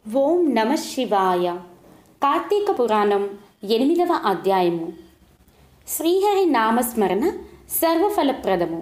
ఓం నమ శివాయ కార్తీక పురాణం ఎనిమిదవ అధ్యాయము శ్రీహరి నామస్మరణ సర్వఫలప్రదము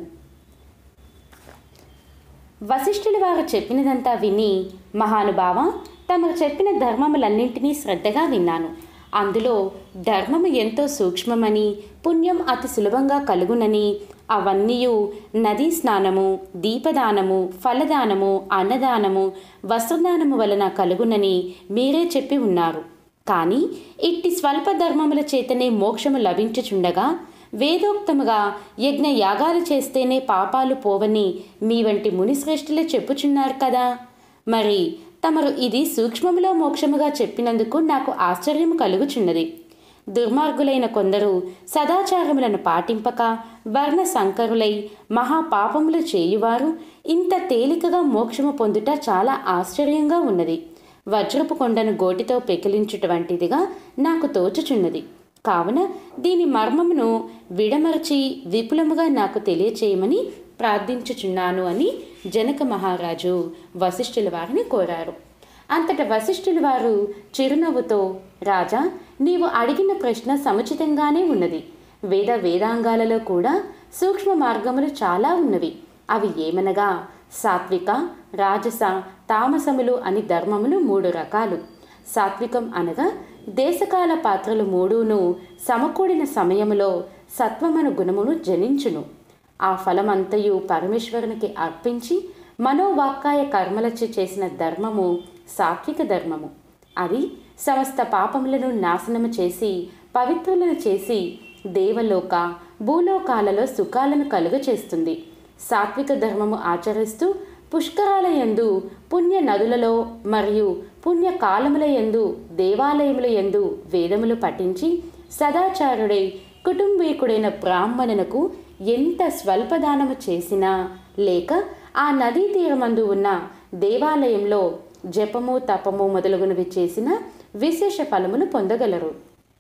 వశిష్ఠుల వారు చెప్పినదంతా విని మహానుభావ తమకు చెప్పిన ధర్మములన్నింటినీ శ్రద్ధగా విన్నాను అందులో ధర్మము ఎంతో సూక్ష్మమని పుణ్యం అతి సులభంగా కలుగునని అవన్నీయు నదీ స్నానము దీపదానము ఫలదానము అన్నదానము వస్త్రదానము వలన కలుగునని మీరే చెప్పి ఉన్నారు కానీ ఇట్టి స్వల్ప ధర్మముల చేతనే మోక్షము లభించుచుండగా వేదోక్తముగా యజ్ఞ యాగాలు చేస్తేనే పాపాలు పోవని మీ వంటి మునిశ్రేష్ఠులే చెప్పుచున్నారు కదా మరి తమరు ఇది సూక్ష్మములో మోక్షముగా చెప్పినందుకు నాకు ఆశ్చర్యము కలుగుచున్నది దుర్మార్గులైన కొందరు సదాచారములను పాటింపక వర్ణ సంకరులై మహాపాపములు చేయువారు ఇంత తేలికగా మోక్షము పొందుట చాలా ఆశ్చర్యంగా ఉన్నది వజ్రపు కొండను గోటితో పెకిలించుట వంటిదిగా నాకు తోచుచున్నది కావున దీని మర్మమును విడమర్చి విపులముగా నాకు తెలియచేయమని ప్రార్థించుచున్నాను అని జనక మహారాజు వశిష్ఠుల వారిని కోరారు అంతట వశిష్ఠుల వారు చిరునవ్వుతో రాజా నీవు అడిగిన ప్రశ్న సముచితంగానే ఉన్నది వేద వేదాంగాలలో కూడా సూక్ష్మ మార్గములు చాలా ఉన్నవి అవి ఏమనగా సాత్విక రాజస తామసములు అని ధర్మములు మూడు రకాలు సాత్వికం అనగా దేశకాల పాత్రలు మూడును సమకూడిన సమయములో సత్వమను గుణమును జనించును ఆ ఫలమంతయు పరమేశ్వరునికి అర్పించి మనోవాక్కాయ కర్మలచే చేసిన ధర్మము సాత్విక ధర్మము అది సమస్త పాపములను నాశనము చేసి పవిత్రులను చేసి దేవలోక భూలోకాలలో సుఖాలను కలుగచేస్తుంది సాత్విక ధర్మము ఆచరిస్తూ పుష్కరాల యందు పుణ్య నదులలో మరియు పుణ్య కాలముల యందు దేవాలయముల యందు వేదములు పఠించి సదాచారుడై కుటుంబీకుడైన బ్రాహ్మణునకు ఎంత స్వల్పదానము చేసినా లేక ఆ నదీ తీరమందు ఉన్న దేవాలయంలో జపము తపము మొదలగునవి చేసిన విశేష ఫలమును పొందగలరు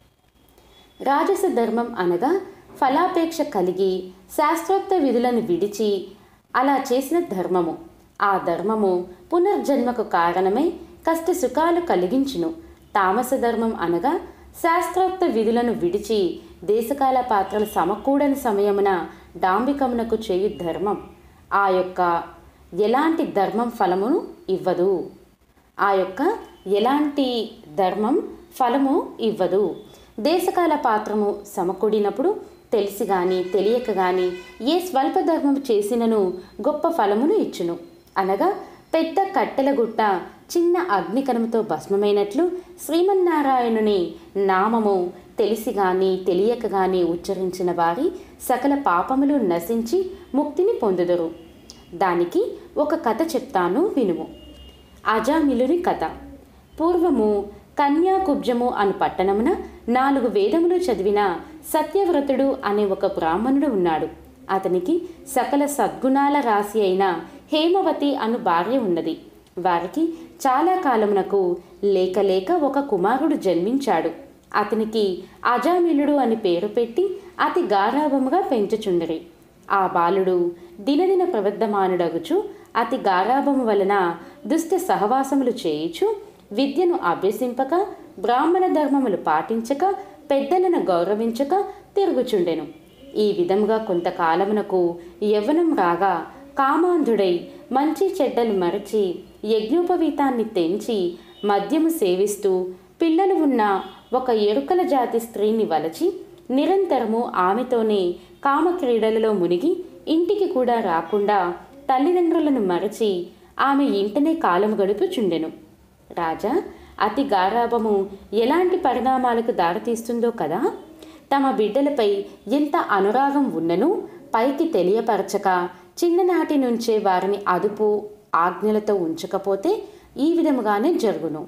రాజస ధర్మం అనగా ఫలాపేక్ష కలిగి శాస్త్రోక్త విధులను విడిచి అలా చేసిన ధర్మము ఆ ధర్మము పునర్జన్మకు కారణమై కష్ట సుఖాలు కలిగించును తామస ధర్మం అనగా శాస్త్రోక్త విధులను విడిచి దేశకాల పాత్రలు సమకూడని సమయమున డాంబికమునకు చేయు ధర్మం ఆ యొక్క ఎలాంటి ధర్మం ఫలమును ఇవ్వదు ఆ యొక్క ఎలాంటి ధర్మం ఫలము ఇవ్వదు దేశకాల పాత్రము సమకూడినప్పుడు తెలిసి గాని తెలియక గాని ఏ స్వల్ప ధర్మము చేసినను గొప్ప ఫలమును ఇచ్చును అనగా పెద్ద కట్టెల గుట్ట చిన్న అగ్నికణముతో భస్మమైనట్లు శ్రీమన్నారాయణుని నామము తెలిసి గాని తెలియక గాని ఉచ్చరించిన వారి సకల పాపములు నశించి ముక్తిని పొందుదురు దానికి ఒక కథ చెప్తాను వినుము అజామిలుని కథ పూర్వము కన్యాకుబ్జము అను పట్టణమున నాలుగు వేదములు చదివిన సత్యవ్రతుడు అనే ఒక బ్రాహ్మణుడు ఉన్నాడు అతనికి సకల సద్గుణాల రాశి అయిన హేమవతి అను భార్య ఉన్నది వారికి చాలా కాలమునకు లేక లేక ఒక కుమారుడు జన్మించాడు అతనికి అజామిలుడు అని పేరు పెట్టి అతి గారాభముగా పెంచుచుండరి ఆ బాలుడు దినదిన ప్రవర్ధమానుడగుచు అతి గారాభము వలన దుష్ట సహవాసములు చేయుచు విద్యను అభ్యసింపక బ్రాహ్మణ ధర్మములు పాటించక పెద్దలను గౌరవించక తిరుగుచుండెను ఈ విధముగా కొంతకాలమునకు యవ్వనం రాగా కామాంధుడై మంచి చెడ్డలు మరచి యజ్ఞోపవీతాన్ని తెంచి మద్యము సేవిస్తూ పిల్లలు ఉన్న ఒక ఎరుకల జాతి స్త్రీని వలచి నిరంతరము ఆమెతోనే కామక్రీడలలో మునిగి ఇంటికి కూడా రాకుండా తల్లిదండ్రులను మరచి ఆమె ఇంటనే కాలము గడుపుచుండెను రాజా అతి గారాభము ఎలాంటి పరిణామాలకు దారితీస్తుందో కదా తమ బిడ్డలపై ఎంత అనురాగం ఉన్ననూ పైకి తెలియపరచక చిన్ననాటి నుంచే వారిని అదుపు ఆజ్ఞలతో ఉంచకపోతే ఈ విధముగానే జరుగును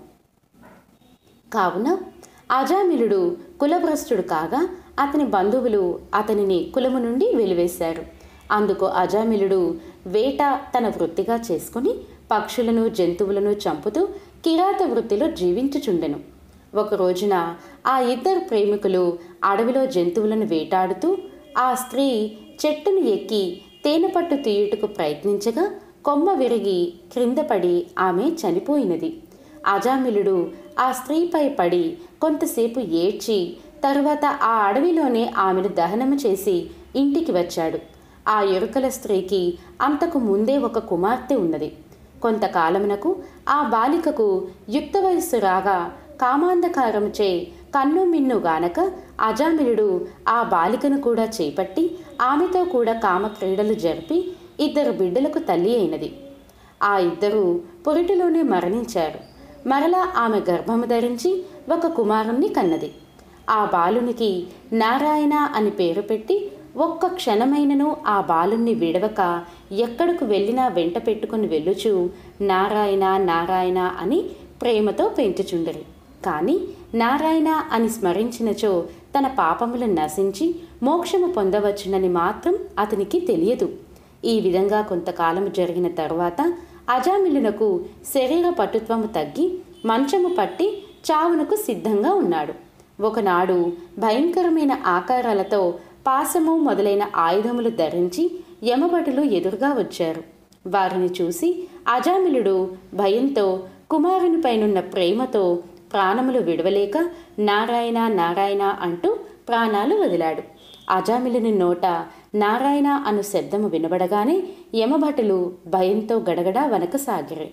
కావున అజామిలుడు కులభ్రష్టుడు కాగా అతని బంధువులు అతనిని కులము నుండి వెలివేశారు అందుకు అజామిలుడు వేట తన వృత్తిగా చేసుకుని పక్షులను జంతువులను చంపుతూ కిరాత వృత్తిలో జీవించుచుండెను ఒక రోజున ఆ ఇద్దరు ప్రేమికులు అడవిలో జంతువులను వేటాడుతూ ఆ స్త్రీ చెట్టును ఎక్కి తేనె పట్టు తీయుటకు ప్రయత్నించగా కొమ్మ విరిగి క్రింద పడి ఆమె చనిపోయినది అజామిలుడు ఆ స్త్రీపై పడి కొంతసేపు ఏడ్చి తరువాత ఆ అడవిలోనే ఆమెను దహనము చేసి ఇంటికి వచ్చాడు ఆ ఎరుకల స్త్రీకి అంతకు ముందే ఒక కుమార్తె ఉన్నది కొంతకాలమునకు ఆ బాలికకు యుక్త వయస్సు రాగా కామాంధకారముచే కన్ను మిన్ను గానక అజామిలుడు ఆ బాలికను కూడా చేపట్టి ఆమెతో కూడా కామక్రీడలు జరిపి ఇద్దరు బిడ్డలకు తల్లి అయినది ఆ ఇద్దరు పొరిటిలోనే మరణించారు మరలా ఆమె గర్భము ధరించి ఒక కుమారుణ్ణి కన్నది ఆ బాలునికి నారాయణ అని పేరు పెట్టి ఒక్క క్షణమైనను ఆ బాలుణ్ణి విడవక ఎక్కడకు వెళ్ళినా వెంట పెట్టుకుని వెళ్ళుచు నారాయణ నారాయణ అని ప్రేమతో పెంచుచుండరు కానీ నారాయణ అని స్మరించినచో తన పాపములను నశించి మోక్షము పొందవచ్చునని మాత్రం అతనికి తెలియదు ఈ విధంగా కొంతకాలం జరిగిన తరువాత అజామిలునకు శరీర పటుత్వము తగ్గి మంచము పట్టి చావునకు సిద్ధంగా ఉన్నాడు ఒకనాడు భయంకరమైన ఆకారాలతో పాసము మొదలైన ఆయుధములు ధరించి యమభటులు ఎదురుగా వచ్చారు వారిని చూసి అజామిలుడు భయంతో కుమారునిపైనున్న ప్రేమతో ప్రాణములు విడవలేక నారాయణ నారాయణ అంటూ ప్రాణాలు వదిలాడు అజామిలుని నోట నారాయణ అను శబ్దము వినబడగానే యమభటులు భయంతో గడగడా వనకసాగిరి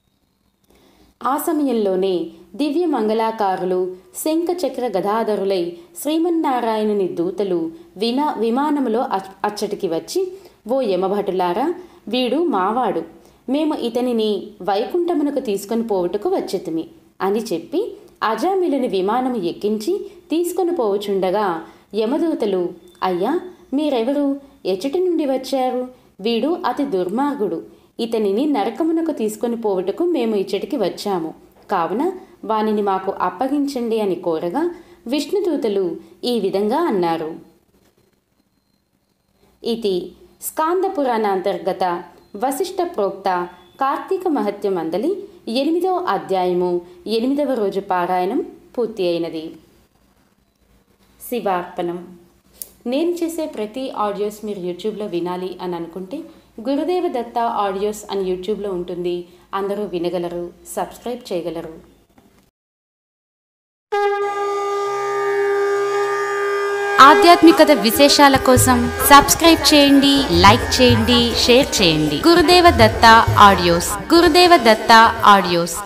ఆ సమయంలోనే దివ్య మంగళాకారులు శంఖచక్ర గదాధరులై శ్రీమన్నారాయణుని దూతలు వినా విమానములో అచ్- అచ్చటికి వచ్చి ఓ యమభటులారా వీడు మావాడు మేము ఇతనిని వైకుంఠమునకు తీసుకొని పోవుటకు వచ్చితిమి అని చెప్పి అజామిలుని విమానము ఎక్కించి తీసుకొని పోవుచుండగా యమదూతలు అయ్యా మీరెవరు ఎచటి నుండి వచ్చారు వీడు అతి దుర్మార్గుడు ఇతనిని నరకమునకు తీసుకొని పోవుటకు మేము ఇచ్చటికి వచ్చాము కావున వానిని మాకు అప్పగించండి అని కోరగా విష్ణుదూతలు ఈ విధంగా అన్నారు ఇది స్కాంద పురాణాంతర్గత వశిష్ఠ ప్రోక్త కార్తీక మహత్య మందలి ఎనిమిదవ అధ్యాయము ఎనిమిదవ రోజు పారాయణం పూర్తి అయినది శివార్పణం నేను చేసే ప్రతి ఆడియోస్ మీరు యూట్యూబ్లో వినాలి అని అనుకుంటే గురుదేవ దత్త ఆడియోస్ అని యూట్యూబ్లో ఉంటుంది అందరూ వినగలరు సబ్స్క్రైబ్ చేయగలరు ఆధ్యాత్మికత విశేషాల కోసం సబ్స్క్రైబ్ చేయండి లైక్ చేయండి షేర్ చేయండి గురుదేవ దత్త ఆడియోస్ గురుదేవ దత్త ఆడియోస్